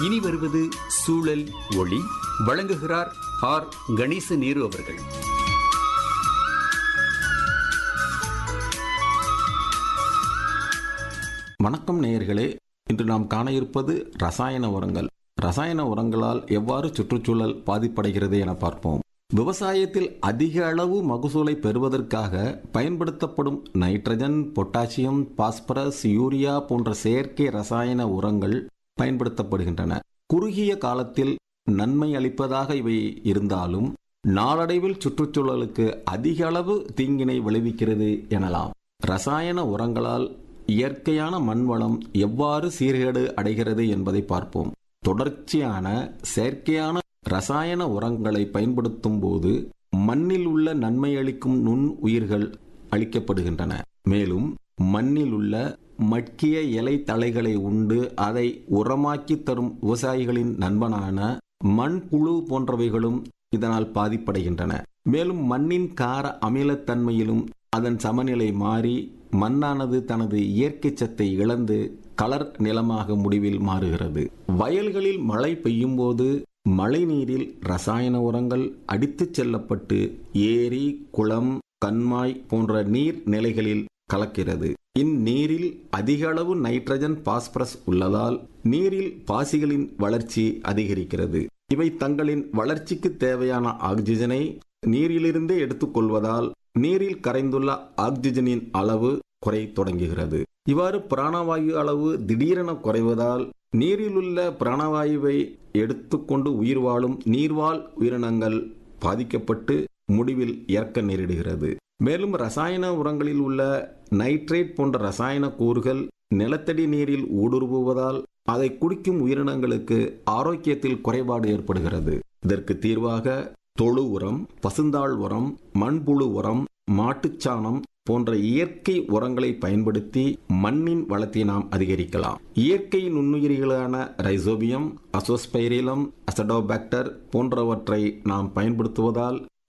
இனி வருவது சூழல் ஒளி வழங்குகிறார் ஆர் கணேச நேரு அவர்கள் வணக்கம் நேயர்களே இன்று நாம் காண இருப்பது ரசாயன உரங்கள் ரசாயன உரங்களால் எவ்வாறு சுற்றுச்சூழல் பாதிப்படைகிறது என பார்ப்போம் விவசாயத்தில் அதிக அளவு மகசூலை பெறுவதற்காக பயன்படுத்தப்படும் நைட்ரஜன் பொட்டாசியம் பாஸ்பரஸ் யூரியா போன்ற செயற்கை ரசாயன உரங்கள் பயன்படுத்தப்படுகின்றன குறுகிய காலத்தில் நன்மை அளிப்பதாக இவை இருந்தாலும் நாளடைவில் சுற்றுச்சூழலுக்கு அதிக அளவு தீங்கினை விளைவிக்கிறது எனலாம் ரசாயன உரங்களால் இயற்கையான மண்வளம் எவ்வாறு சீர்கேடு அடைகிறது என்பதை பார்ப்போம் தொடர்ச்சியான செயற்கையான ரசாயன உரங்களை பயன்படுத்தும் போது மண்ணில் உள்ள நன்மை அளிக்கும் நுண் உயிர்கள் அளிக்கப்படுகின்றன மேலும் மண்ணில் உள்ள மட்கிய இலை தழைகளை உண்டு அதை உரமாக்கி தரும் விவசாயிகளின் நண்பனான மண்புழு போன்றவைகளும் இதனால் பாதிப்படைகின்றன மேலும் மண்ணின் கார அமிலத்தன்மையிலும் அதன் சமநிலை மாறி மண்ணானது தனது இயற்கை சத்தை இழந்து கலர் நிலமாக முடிவில் மாறுகிறது வயல்களில் மழை பெய்யும் போது மழை நீரில் ரசாயன உரங்கள் அடித்துச் செல்லப்பட்டு ஏரி குளம் கண்மாய் போன்ற நீர் நிலைகளில் கலக்கிறது இந்நீரில் அதிக அளவு நைட்ரஜன் பாஸ்பரஸ் உள்ளதால் நீரில் பாசிகளின் வளர்ச்சி அதிகரிக்கிறது இவை தங்களின் வளர்ச்சிக்கு தேவையான ஆக்சிஜனை நீரிலிருந்தே எடுத்துக்கொள்வதால் நீரில் கரைந்துள்ள ஆக்சிஜனின் அளவு குறை தொடங்குகிறது இவ்வாறு பிராணவாயு அளவு திடீரென குறைவதால் நீரிலுள்ள பிராணவாயுவை எடுத்துக்கொண்டு உயிர் வாழும் நீர்வாழ் உயிரினங்கள் பாதிக்கப்பட்டு முடிவில் இறக்க நேரிடுகிறது மேலும் ரசாயன உரங்களில் உள்ள நைட்ரேட் போன்ற ரசாயன கூறுகள் நிலத்தடி நீரில் ஊடுருவுவதால் அதை குடிக்கும் உயிரினங்களுக்கு ஆரோக்கியத்தில் குறைபாடு ஏற்படுகிறது இதற்கு தீர்வாக தொழு உரம் பசுந்தாள் உரம் மண்புழு உரம் மாட்டுச்சாணம் போன்ற இயற்கை உரங்களை பயன்படுத்தி மண்ணின் வளத்தை நாம் அதிகரிக்கலாம் இயற்கை நுண்ணுயிரிகளான ரைசோபியம் அசோஸ்பைரிலம் அசடோபாக்டர் போன்றவற்றை நாம் பயன்படுத்துவதால்